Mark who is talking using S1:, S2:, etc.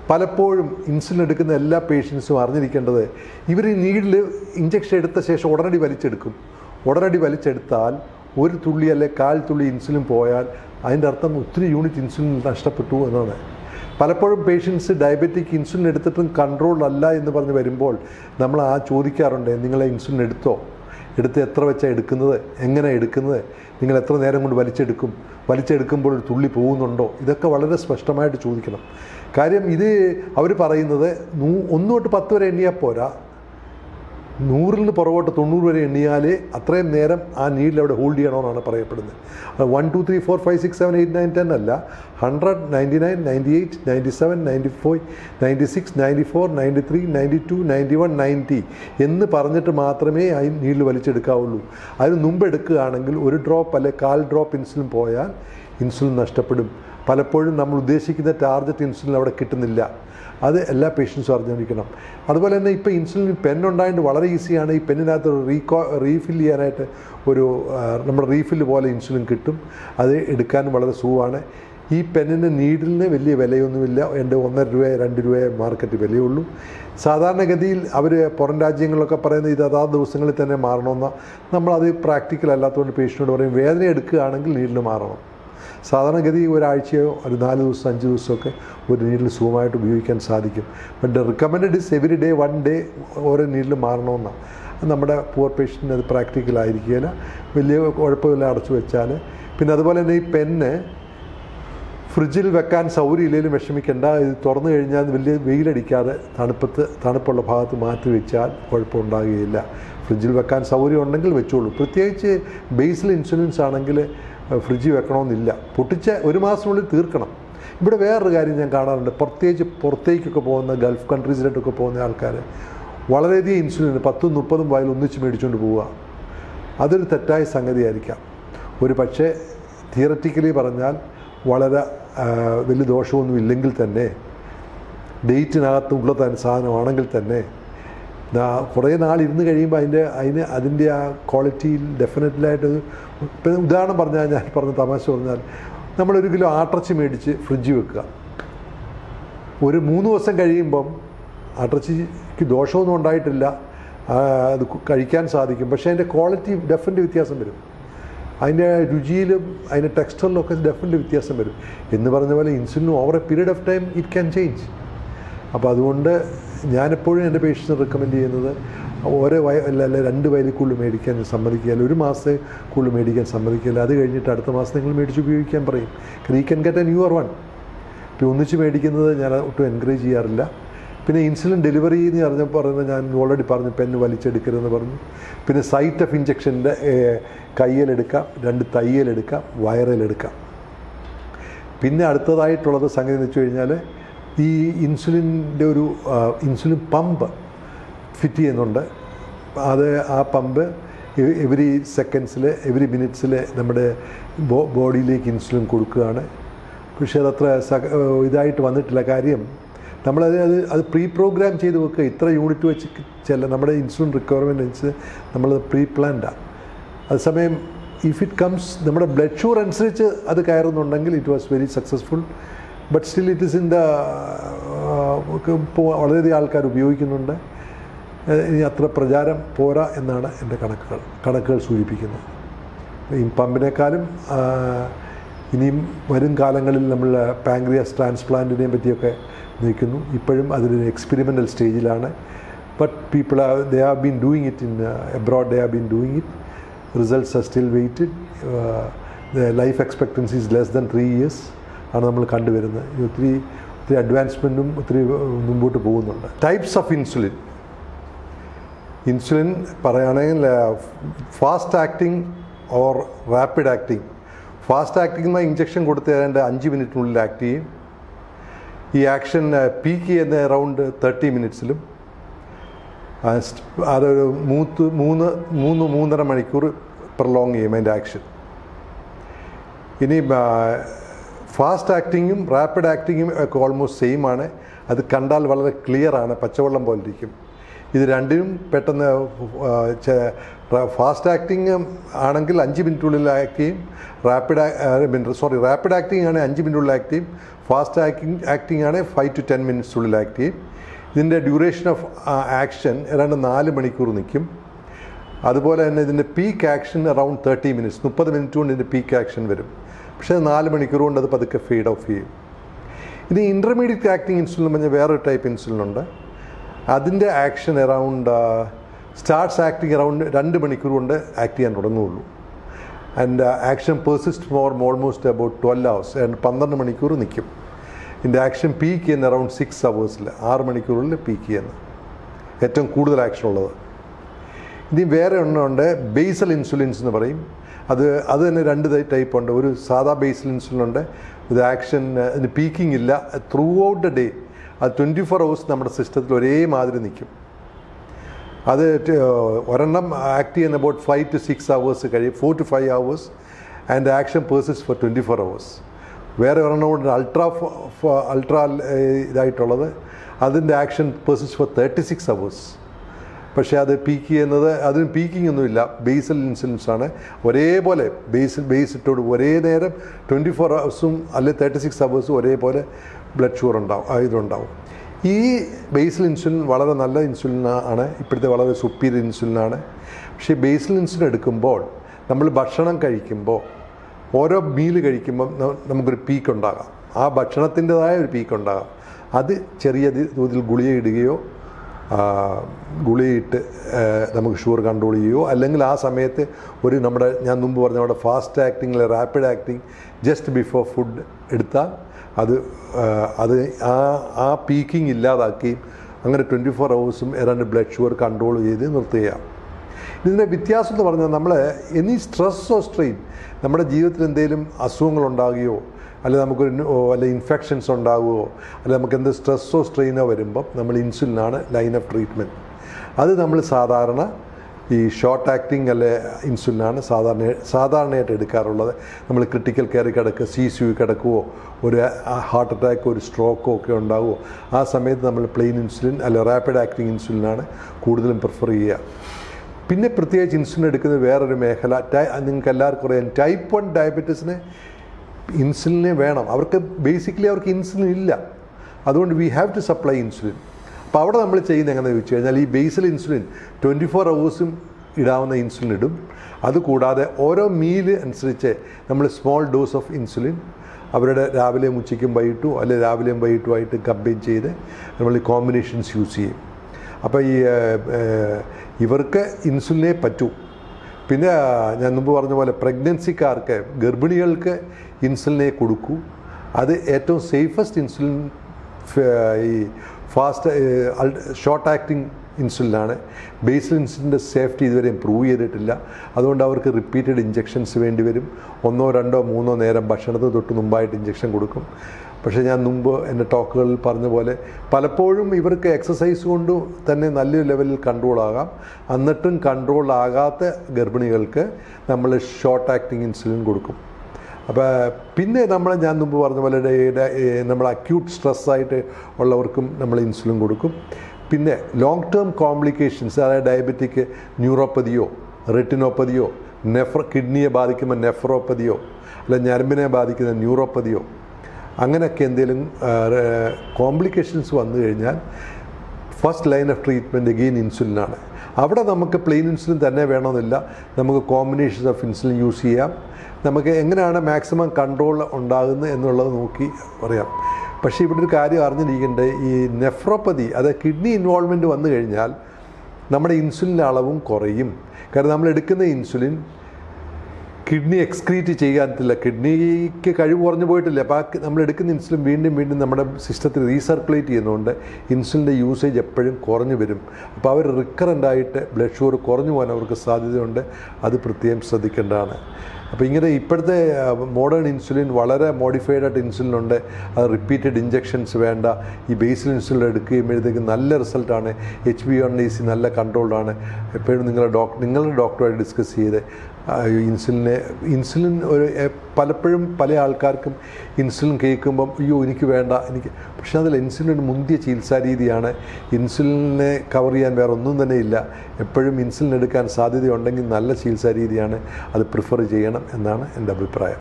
S1: പലപ്പോഴും ഇൻസുലിൻ എടുക്കുന്ന എല്ലാ പേഷ്യൻസും അറിഞ്ഞിരിക്കേണ്ടത് ഇവർ ഈ നീഡിൽ ഇഞ്ചക്ഷൻ എടുത്ത ശേഷം ഉടനടി വലിച്ചെടുക്കും ഉടനടി വലിച്ചെടുത്താൽ ഒരു തുള്ളി അല്ലെ കാൽ തുള്ളി ഇൻസുലിൻ പോയാൽ അതിൻ്റെ അർത്ഥം ഒത്തിരി യൂണിറ്റ് ഇൻസുലിൻ നഷ്ടപ്പെട്ടു എന്നാണ് പലപ്പോഴും പേഷ്യൻസ് ഡയബറ്റിക് ഇൻസുലിൻ എടുത്തിട്ടും കൺട്രോൾ അല്ല എന്ന് പറഞ്ഞ് വരുമ്പോൾ നമ്മൾ ആ ചോദിക്കാറുണ്ട് നിങ്ങളെ ഇൻസുലിൻ എടുത്തോ എടുത്ത് എത്ര വെച്ചാണ് എടുക്കുന്നത് എങ്ങനെ എടുക്കുന്നത് നിങ്ങൾ എത്ര നേരം കൊണ്ട് വലിച്ചെടുക്കും വലിച്ചെടുക്കുമ്പോൾ ഒരു തുള്ളി പോകുന്നുണ്ടോ ഇതൊക്കെ വളരെ സ്പഷ്ടമായിട്ട് ചോദിക്കണം കാര്യം ഇത് അവർ പറയുന്നത് നൂ ഒന്ന് തൊട്ട് പത്ത് വരെ എണ്ണിയാൽ പോരാ നൂറിൽ നിന്ന് പുറകോട്ട് തൊണ്ണൂറ് വരെ എണ്ണിയാൽ അത്രയും നേരം ആ നീഡിൽ അവിടെ ഹോൾഡ് ചെയ്യണമെന്നാണ് പറയപ്പെടുന്നത് one two three four five six seven eight nine ten അല്ല hundred ninety nine ninety eight ninety seven ninety four ninety six ninety four ninety three ninety two ninety one ninety എന്ന് പറഞ്ഞിട്ട് മാത്രമേ ആ needle വലിച്ചെടുക്കാവുള്ളൂ അതിന് മുമ്പ് എടുക്കുകയാണെങ്കിൽ ഒരു drop അല്ലെ കാൽ ഡ്രോപ്പ് ഇൻസുലിൻ പോയാൽ ഇൻസുലിൻ നഷ്ടപ്പെടും പലപ്പോഴും നമ്മൾ ഉദ്ദേശിക്കുന്ന ടാർഗറ്റ് ഇൻസുലിൻ അവിടെ കിട്ടുന്നില്ല അത് എല്ലാ പേഷ്യൻസും അറിഞ്ഞിരിക്കണം അതുപോലെ തന്നെ ഇപ്പോൾ ഇൻസുലിൻ പെൻ ഉണ്ടായിട്ട് വളരെ ഈസിയാണ് ഈ പെന്നിനകത്ത് റീകോ റീഫിൽ ചെയ്യാനായിട്ട് ഒരു ആ, നമ്മുടെ റീഫിൽ പോലെ ഇൻസുലിൻ കിട്ടും അത് എടുക്കാനും വളരെ സുഖമാണ് ഈ പെന്നിന് നീഡിലിന് വലിയ വിലയൊന്നുമില്ല എൻ്റെ ഒന്നര രൂപ രണ്ട് രൂപ മാർക്കറ്റ് വിലയുള്ളൂ സാധാരണഗതിയിൽ അവർ പുറം രാജ്യങ്ങളിലൊക്കെ പറയുന്നത് ഇത് അതാത് ദിവസങ്ങളിൽ തന്നെ മാറണമെന്ന നമ്മളത് പ്രാക്ടിക്കൽ അല്ലാത്തതുകൊണ്ട് പേഷ്യനോട് പറയും വേദന എടുക്കുകയാണെങ്കിൽ നീഡിൽ മാറണം സാധാരണഗതി ഒരാഴ്ചയോ ഒരു നാല് ദിവസം അഞ്ച് ദിവസമൊക്കെ ഒരു നീഡിൽ സുഖമായിട്ട് ഉപയോഗിക്കാൻ സാധിക്കും but recommend is every day one day ഓരോ നീഡിൽ മാറണമെന്നാണ് അത് നമ്മുടെ പുവർ പേഷ്യൻറ്റിന് അത് പ്രാക്ടിക്കൽ ആയിരിക്കുകയില്ല വലിയ കുഴപ്പമില്ല അടച്ചു വെച്ചാൽ പിന്നെ അതുപോലെ തന്നെ ഈ പെന്ന് ഫ്രിഡ്ജിൽ വെക്കാൻ സൗകര്യമില്ലെങ്കിലും വിഷമിക്കേണ്ട ഇത് തുറന്നു കഴിഞ്ഞാൽ വലിയ വെയിലടിക്കാതെ തണുപ്പത്ത് തണുപ്പുള്ള ഭാഗത്ത് മാറ്റി വെച്ചാൽ കുഴപ്പമുണ്ടാകുകയില്ല ഫ്രിഡ്ജിൽ വെക്കാൻ സൗകര്യം ഉണ്ടെങ്കിൽ വെച്ചോളൂ പ്രത്യേകിച്ച് ബേസിൽ ഇൻസുലിൻസ് ആണെങ്കിൽ ഫ്രിഡ്ജിൽ വെക്കണമെന്നില്ല പൊട്ടിച്ച ഒരു മാസത്തിനുള്ളിൽ തീർക്കണം ഇവിടെ വേറൊരു കാര്യം ഞാൻ കാണാറുണ്ട് പ്രത്യേകിച്ച് പുറത്തേക്കൊക്കെ പോകുന്ന ഗൾഫ് കൺട്രീസിലോട്ടൊക്കെ പോകുന്ന ആൾക്കാർ വളരെയധികം ഇൻസുലിൻ പത്തും മുപ്പതും വയൽ ഒന്നിച്ച് മേടിച്ചുകൊണ്ട് പോവുക അതൊരു തെറ്റായ സംഗതിയായിരിക്കാം ഒരു പക്ഷേ തിയററ്റിക്കലി പറഞ്ഞാൽ വളരെ ആ, വലിയ ദോഷമൊന്നും ഇല്ലെങ്കിൽ തന്നെ ഡേറ്റിനകത്തുള്ള തന്നെ സാധനമാണെങ്കിൽ തന്നെ നാ- കുറേ നാൾ ഇരുന്ന് കഴിയുമ്പോൾ അതിൻ്റെ അതിന് അതിൻ്റെ ആ ക്വാളിറ്റിയിൽ ഡെഫിനറ്റ്ലായിട്ട് ഇപ്പം ഉദാഹരണം പറഞ്ഞാൽ ഞാൻ പറഞ്ഞ തമാശ പറഞ്ഞാൽ നമ്മളൊരു കിലോ ആട്ടിറച്ചി മേടിച്ച് ഫ്രിഡ്ജിൽ വെക്കുക ഒരു മൂന്ന് ദിവസം കഴിയുമ്പം ആട്ടിറച്ചിക്ക് ദോഷമൊന്നും ഉണ്ടായിട്ടില്ല ആ, അത് കു- കഴിക്കാൻ സാധിക്കും പക്ഷേ അതിൻ്റെ ക്വാളിറ്റി ഡെഫിനറ്റ് വ്യത്യാസം വരും അതിൻ്റെ രുചിയിലും അതിൻ്റെ ടെക്സ്റ്ററിലും ഒക്കെ ഡെഫിനറ്റ് വ്യത്യാസം വരും എന്ന് പറഞ്ഞ പോലെ ഇൻസുലിനും over a period of time it can change അപ്പോൾ അതുകൊണ്ട് ഞാനെപ്പോഴും എൻ്റെ പേഷ്യൻസിന് റെക്കമെൻഡ് ചെയ്യുന്നത് ഓരോ വയ അല്ല അല്ല രണ്ട് വയലിൽ കൂടുതൽ മേടിക്കാൻ സമ്മതിക്കില്ല ഒരു മാസത്തെ കൂടുതൽ മേടിക്കാൻ സമ്മതിക്കില്ല അത് കഴിഞ്ഞിട്ട് അടുത്ത മാസം നിങ്ങൾ മേടിച്ച് ഉപയോഗിക്കാൻ പറയും ഈ can get a new one ഇപ്പോൾ ഒന്നിച്ച് മേടിക്കുന്നത് ഞാൻ ഒട്ടും എൻകറേജ് ചെയ്യാറില്ല പിന്നെ ഇൻസുലിൻ ഡെലിവറി എന്ന് പറഞ്ഞ പറയുന്നത് ഞാൻ ഓൾറെഡി പറഞ്ഞു പെന്ന് വലിച്ചെടുക്കരുതെന്ന് പറഞ്ഞു പിന്നെ സൈറ്റ് ഓഫ് ഇഞ്ചക്ഷൻ്റെ കയ്യിലെടുക്കാം രണ്ട് തയ്യലെടുക്കാം വയറിലെടുക്കാം പിന്നെ അടുത്തതായിട്ടുള്ളത് സംഗതി എന്ന് വെച്ച് കഴിഞ്ഞാൽ ഈ ഇൻസുലിൻ്റെ ഒരു ആ, ഇൻസുലിൻ പമ്പ് ഫിറ്റ് ചെയ്യുന്നുണ്ട് അത് ആ പമ്പ് എവറി സെക്കൻഡ്സിൽ എവറി മിനിറ്റ്സിൽ നമ്മുടെ ബോ ബോഡിയിലേക്ക് ഇൻസുലിൻ കൊടുക്കുകയാണ് പക്ഷേ അതത്ര സക ഇതായിട്ട് വന്നിട്ടില്ല കാര്യം നമ്മളത് അത് അത് പ്രീ പ്രോഗ്രാം ചെയ്ത് വെക്കുക ഇത്ര യൂണിറ്റ് വെച്ച് ചില നമ്മുടെ ഇൻസുലിൻ റിക്വയർമെൻറ്റ് വെച്ച് നമ്മൾ പ്രീ പ്ലാൻഡാണ് അതേസമയം ഇഫ് ഇറ്റ് കംസ് നമ്മുടെ ബ്ലഡ് ഷുഗർ അനുസരിച്ച് അത് കയറുന്നുണ്ടെങ്കിൽ it was very successful but still it is in the ഇപ്പോൾ വളരെയധികം ആൾക്കാർ ഉപയോഗിക്കുന്നുണ്ട് ഏഹ് ഇനി അത്ര പ്രചാരം പോരാ എന്നാണ് എൻ്റെ കണക്കുകൾ കണക്കുകൾ സൂചിപ്പിക്കുന്നത് ഈ പമ്പിനേക്കാളും ആ, ഇനിയും വരും കാലങ്ങളിൽ നമ്മൾ പാങ്ക്രിയാസ് ട്രാൻസ്പ്ലാന്റിനെ പറ്റിയൊക്കെ നിൽക്കുന്നു ഇപ്പോഴും അതിലൊരു എക്സ്പെരിമെൻ്റൽ സ്റ്റേജിലാണ് but people they have been doing it in abroad they have been doing it results are still waited life expectancy is less than three years ആണ് നമ്മൾ കണ്ടുവരുന്നത് ഇത് ഒത്തിരി ഒത്തിരി അഡ്വാൻസ്മെൻറ്റും ഒത്തിരി മുമ്പോട്ട് പോകുന്നുണ്ട് ടൈപ്സ് ഓഫ് ഇൻസുലിൻ ഇൻസുലിൻ പറയുകയാണെങ്കിൽ fast acting or rapid acting fast acting എന്ന ഇഞ്ചക്ഷൻ കൊടുത്ത് ഏതാണ്ട് അഞ്ച് മിനിറ്റിനുള്ളിൽ ആക്ട് ചെയ്യും ഈ ആക്ഷൻ പീക്ക് ചെയ്യുന്ന അറൗണ്ട് തേർട്ടി മിനിറ്റ്സിലും അതൊരു മൂത്ത് മൂന്ന് മൂന്ന് മൂന്നര മണിക്കൂർ പ്രൊലോങ് ചെയ്യും അതിൻ്റെ ആക്ഷൻ ഇനി ഫാസ്റ്റ് ആക്ടിങ്ങും റാപ്പിഡ് ആക്ടിങ്ങും ഒക്കെ ഓൾമോസ്റ്റ് സെയിം ആണ് അത് കണ്ടാൽ വളരെ ക്ലിയർ ആണ് പച്ചവെള്ളം പോലെ ഇരിക്കും ഇത് രണ്ടിനും പെട്ടെന്ന് ഫാസ്റ്റ് ആക്ടിങ് ആണെങ്കിൽ അഞ്ച് മിനിറ്റിനുള്ളിൽ ആക്ട് ചെയ്യും റാപ്പിഡ് സോറി റാപ്പിഡ് ആക്ടിങ് ആണെങ്കിൽ അഞ്ച് മിനിറ്റിനുള്ളിൽ ആക്ട് ചെയ്യും ഫാസ്റ്റ് ആക്ടിങ് ആക്ടിങ് ആണെങ്കിൽ ഫൈവ് ടു ടെൻ മിനിറ്റ്സിനുള്ളിൽ ആക്ട് ചെയ്യും ഇതിൻ്റെ ഡ്യൂറേഷൻ ഓഫ് ആക്ഷൻ ഏതാണ്ട് നാല് മണിക്കൂർ നിൽക്കും അതുപോലെ തന്നെ ഇതിൻ്റെ peak action around thirty minutes മുപ്പത് മിനിറ്റ് കൊണ്ട് ഇതിൻ്റെ പീക്ക് ആക്ഷൻ വരും പക്ഷേ നാല് മണിക്കൂർ കൊണ്ട് അത് പതുക്കെ ഫീഡ് ഓഫ് ചെയ്യും ഇനി ഇൻ്റർമീഡിയറ്റ് ആക്ടിങ് ഇൻസുലിൻ എന്ന് പറഞ്ഞാൽ വേറൊരു ടൈപ്പ് ഇൻസുലിൻ ഉണ്ട് അതിൻ്റെ action around starts acting around രണ്ട് മണിക്കൂർ കൊണ്ട് ആക്ട് ചെയ്യാൻ തുടങ്ങുകയുള്ളൂ and action persist for almost about twelve hours and പന്ത്രണ്ട് മണിക്കൂർ നിൽക്കും ഇതിൻ്റെ ആക്ഷൻ പീക്ക് ചെയ്യുന്ന അറൗണ്ട് സിക്സ് ഹവേഴ്സിൽ ആറ് മണിക്കൂറിൽ പീക്ക് ചെയ്യുന്നത് ഏറ്റവും കൂടുതൽ ആക്ഷൻ ഉള്ളത് ഇനി വേറെ ഒന്നുണ്ട് ബേസൽ ഇൻസുലിൻസ് എന്ന് പറയും അത് അത് തന്നെ രണ്ട് ടൈപ്പ് ഉണ്ട് ഒരു സാധാ ബേസൽ ഇൻസുലിൻ ഉണ്ട് ഇത് ആക്ഷൻ അതിന് പീക്കിംഗ് ഇല്ല ത്രൂ ഔട്ട് ദ ഡേ അത് ട്വൻറ്റി ഫോർ ഹവേഴ്സ് നമ്മുടെ സിസ്റ്റത്തിൽ ഒരേ മാതിരി നിൽക്കും അത് ട്- ഒരെണ്ണം ആക്ട് ചെയ്യുന്ന about five to six hours കഴിയും four to five hours and action persists for twenty four hours വേറെ ഒരെണ്ണം കൂടെ അൾട്രാ അൾട്രാ ഇതായിട്ടുള്ളത് അതിൻ്റെ action persists for thirty six hours പക്ഷേ അത് പീക്ക് ചെയ്യുന്നത് അതിന് പീക്കിംഗ് ഒന്നുമില്ല ബേസൽ ഇൻസുലിൻസ് ആണ് ഒരേപോലെ ബേസ് ബേസ് ഇട്ടോട് ഒരേ നേരം ട്വൻറ്റി ഫോർ ഹവേഴ്സും അല്ലെങ്കിൽ തേർട്ടി സിക്സ് ഹവേഴ്സും ഒരേപോലെ ബ്ലഡ് ഷുഗർ ഉണ്ടാവും ആ, ഇതുണ്ടാവും ഈ ബേസൽ ഇൻസുലിൻ വളരെ നല്ല ഇൻസുലിൻ ആണ് ഇപ്പോഴത്തെ വളരെ സുപ്പീരിയർ ഇൻസുലിനാണ് പക്ഷേ ബേസൽ ഇൻസുലിൻ എടുക്കുമ്പോൾ നമ്മൾ ഭക്ഷണം കഴിക്കുമ്പോൾ ഓരോ മീൽ കഴിക്കുമ്പം ന- നമുക്കൊരു പീക്ക് ഉണ്ടാകാം ആ ഭക്ഷണത്തിൻ്റെതായ ഒരു പീക്ക് ഉണ്ടാകാം അത് ചെറിയ തി- തോതിൽ ഗുളിക ഇടുകയോ ആ, ഗുളിയിട്ട് ആ, നമുക്ക് ഷുഗർ കൺട്രോൾ ചെയ്യുകയോ അല്ലെങ്കിൽ ആ സമയത്ത് ഒരു നമ്മുടെ ഞാൻ മുമ്പ് പറഞ്ഞ നമ്മുടെ ഫാസ്റ്റ് ആക്ടിങ് അല്ലെങ്കിൽ rapid acting just before food എടുത്താൽ അത് ആ, അത് ആ ആ പീക്കിംഗ് ഇല്ലാതാക്കുകയും അങ്ങനെ ട്വൻറ്റി ഫോർ ഹവേഴ്സും ഏതാണ്ട് ബ്ലഡ് ഷുഗർ കൺട്രോൾ ചെയ്ത് നിർത്തുകയാണ് ഇതിൻ്റെ വ്യത്യാസം എന്ന് പറഞ്ഞാൽ നമ്മൾ എനി സ്ട്രെസ്സോ സ്ട്രെയിൻ നമ്മുടെ ജീവിതത്തിൽ എന്തെങ്കിലും അസുഖങ്ങൾ ഉണ്ടാകുകയോ അല്ലെ നമുക്കൊരു ന്- ഓ, അല്ലെ ഇൻഫെക്ഷൻസ് ഉണ്ടാകുമോ അല്ലെ നമുക്ക് എന്ത് സ്ട്രെസ്സോ സ്ട്രെയിനോ വരുമ്പം നമ്മൾ ഇൻസുലിനാണ് ലൈൻ ഓഫ് ട്രീറ്റ്മെൻറ്റ് അത് നമ്മൾ സാധാരണ ഈ ഷോർട്ട് ആക്ടിങ് അല്ലെ ഇൻസുലിനാണ് സാധാരണ സാധാരണയായിട്ട് എടുക്കാറുള്ളത് നമ്മൾ ക്രിട്ടിക്കൽ കെയറിൽ കിടക്കുക സി സി യു കിടക്കുവോ ഒരു ഹാർട്ട് അറ്റാക്കോ ഒരു സ്ട്രോക്കോ ഒക്കെ ഉണ്ടാകുമോ ആ സമയത്ത് നമ്മൾ പ്ലെയിൻ ഇൻസുലിൻ അല്ലെ റാപ്പിഡ് ആക്ടിങ് ഇൻസുലിനാണ് കൂടുതലും പ്രിഫർ ചെയ്യുക പിന്നെ പ്രത്യേകിച്ച് ഇൻസുലിൻ എടുക്കുന്ന വേറൊരു മേഖല ടൈ നിങ്ങൾക്ക് എല്ലാവർക്കും അറിയാം ടൈപ്പ് വൺ ഡയബറ്റീസിന് ഇൻസുലിനെ വേണം അവർക്ക് ബേസിക്കലി അവർക്ക് ഇൻസുലിൻ ഇല്ല അതുകൊണ്ട് we have to supply insulin അപ്പോൾ അവിടെ നമ്മൾ ചെയ്യുന്നത് എങ്ങനെയാണെന്ന് ചോദിച്ചു കഴിഞ്ഞാൽ ഈ ബേസൽ ഇൻസുലിൻ ട്വൻറ്റി ഫോർ അവേഴ്സും ഇടാവുന്ന ഇൻസുലിൻ ഇടും അതുകൂടാതെ ഓരോ മീല് അനുസരിച്ച് നമ്മൾ സ്മോൾ ഡോസ് ഓഫ് ഇൻസുലിൻ അവരുടെ രാവിലെയും ഉച്ചയ്ക്കും വൈകിട്ടും അല്ലെങ്കിൽ രാവിലെയും വൈകിട്ടുമായിട്ട് കമ്പൈൻ ചെയ്ത് നമ്മൾ ഈ കോമ്പിനേഷൻസ് യൂസ് ചെയ്യും അപ്പോൾ ഈ ഏഹ്, ഏഹ്, ഇവർക്ക് ഇൻസുലിനെ പറ്റൂ പിന്നെ ആ, ഞാൻ മുമ്പ് പറഞ്ഞ പോലെ പ്രഗ്നൻസിക്കാർക്ക് ഗർഭിണികൾക്ക് ഇൻസുലിനെ കൊടുക്കൂ അത് ഏറ്റവും സേഫസ്റ്റ് ഇൻസുലിൻ ഫ- ഈ ഫാസ്റ്റ് ഷോർട്ട് ആക്ടിങ് ഇൻസുലിനാണ് ബേസൽ ഇൻസുലിൻ്റെ സേഫ്റ്റി ഇതുവരെ ഇമ്പ്രൂവ് ചെയ്തിട്ടില്ല അതുകൊണ്ട് അവർക്ക് റിപ്പീറ്റഡ് ഇഞ്ചെക്ഷൻസ് വേണ്ടി വരും ഒന്നോ രണ്ടോ മൂന്നോ നേരം ഭക്ഷണത്തിന് തൊട്ട് മുമ്പായിട്ട് ഇഞ്ചെക്ഷൻ കൊടുക്കും പക്ഷേ ഞാൻ മുമ്പ് എൻ്റെ ടോക്കുകളിൽ പറഞ്ഞ പോലെ പലപ്പോഴും ഇവർക്ക് എക്സസൈസ് കൊണ്ട് തന്നെ നല്ലൊരു ലെവലിൽ കൺട്രോൾ ആകാം എന്നിട്ടും കൺട്രോൾ ആകാത്ത ഗർഭിണികൾക്ക് നമ്മൾ ഷോർട്ട് ആക്ടിങ് ഇൻസുലിൻ കൊടുക്കും അപ്പോൾ പിന്നെ നമ്മൾ ഞാൻ മുമ്പ് പറഞ്ഞ പോലെ ഡേ- ഡേ- ഏ, നമ്മൾ അക്യൂട്ട് സ്ട്രെസ്സായിട്ട് ഉള്ളവർക്കും നമ്മൾ ഇൻസുലിൻ കൊടുക്കും പിന്നെ ലോങ് ടേം കോംപ്ലിക്കേഷൻസ് അതായത് ഡയബറ്റിക് ന്യൂറോപ്പതിയോ റെറ്റിനോപ്പതിയോ നെഫ്ര കിഡ്നിയെ ബാധിക്കുന്ന നെഫ്രോപ്പതിയോ അല്ല ഞരമ്പിനെ ബാധിക്കുന്ന ന്യൂറോപ്പതിയോ അങ്ങനെയൊക്കെ എന്തെങ്കിലും കോംപ്ലിക്കേഷൻസ് വന്നു കഴിഞ്ഞാൽ first line of treatment again ഇൻസുലിനാണ് അവിടെ നമുക്ക് പ്ലെയിൻ ഇൻസുലിൻ തന്നെ വേണമെന്നില്ല നമുക്ക് കോമ്പിനേഷൻസ് ഓഫ് ഇൻസുലിൻ യൂസ് ചെയ്യാം നമുക്ക് എങ്ങനെയാണ് മാക്സിമം കൺട്രോൾ ഉണ്ടാകുന്നത് എന്നുള്ളത് നോക്കി പറയാം പക്ഷേ ഇവിടെ ഒരു കാര്യം അറിഞ്ഞിരിക്കേണ്ടത് ഈ നെഫ്രോപ്പതി അതായത് കിഡ്നി ഇൻവോൾവ്മെൻറ്റ് വന്നു കഴിഞ്ഞാൽ നമ്മുടെ ഇൻസുലിൻ്റെ അളവും കുറയും കാരണം നമ്മൾ എടുക്കുന്ന ഇൻസുലിൻ കിഡ്നി എക്സ്ക്രീറ്റ് ചെയ്യാത്തില്ല കിഡ്നിക്ക് കഴിവ് കുറഞ്ഞു പോയിട്ടില്ല അപ്പോൾ ആ നമ്മൾ എടുക്കുന്ന ഇൻസുലിൻ വീണ്ടും വീണ്ടും നമ്മുടെ സിസ്റ്റത്തിൽ റീസർക്കുലേറ്റ് ചെയ്യുന്നതുകൊണ്ട് ഇൻസുലിൻ്റെ യൂസേജ് എപ്പോഴും കുറഞ്ഞു വരും അപ്പോൾ അവർ റിക്കറൻ്റ് ആയിട്ട് ബ്ലഡ് ഷുഗർ കുറഞ്ഞു പോകാൻ അവർക്ക് സാധ്യതയുണ്ട് അത് പ്രത്യേകം ശ്രദ്ധിക്കേണ്ടതാണ് അപ്പോൾ ഇങ്ങനെ ഇപ്പോഴത്തെ മോഡേൺ ഇൻസുലിൻ വളരെ മോഡിഫൈഡ് ആയിട്ട് ഇൻസുലിൻ ഉണ്ട് അത് റിപ്പീറ്റഡ് ഇഞ്ചെക്ഷൻസ് വേണ്ട ഈ ബേസിൽ ഇൻസുലിൻ എടുക്കുകയുമ്പോഴത്തേക്ക് നല്ല റിസൾട്ടാണ് H B one D C നല്ല കൺട്രോൾഡാണ് എപ്പോഴും നിങ്ങളുടെ ഡോക്ടർ നിങ്ങളുടെ ഡോക്ടറുമായിട്ട് ഡിസ്കസ് ചെയ്ത് ആ, ഇൻസുലിനെ ഇൻസുലിൻ ഒരു എ, പലപ്പോഴും പല ആൾക്കാർക്കും ഇൻസുലിൻ കേൾക്കുമ്പം അയ്യോ എനിക്ക് വേണ്ട എനിക്ക് പക്ഷേ അതിൽ ഇൻസുലിൻ ഒരു മുന്തിയ ചികിത്സാ രീതിയാണ് ഇൻസുലിനെ കവർ ചെയ്യാൻ വേറെ ഒന്നും തന്നെ ഇല്ല എപ്പോഴും ഇൻസുലിൻ എടുക്കാൻ സാധ്യതയുണ്ടെങ്കിൽ നല്ല ചികിത്സാ രീതിയാണ് അത് പ്രിഫർ ചെയ്യണം എന്നാണ് എൻ്റെ അഭിപ്രായം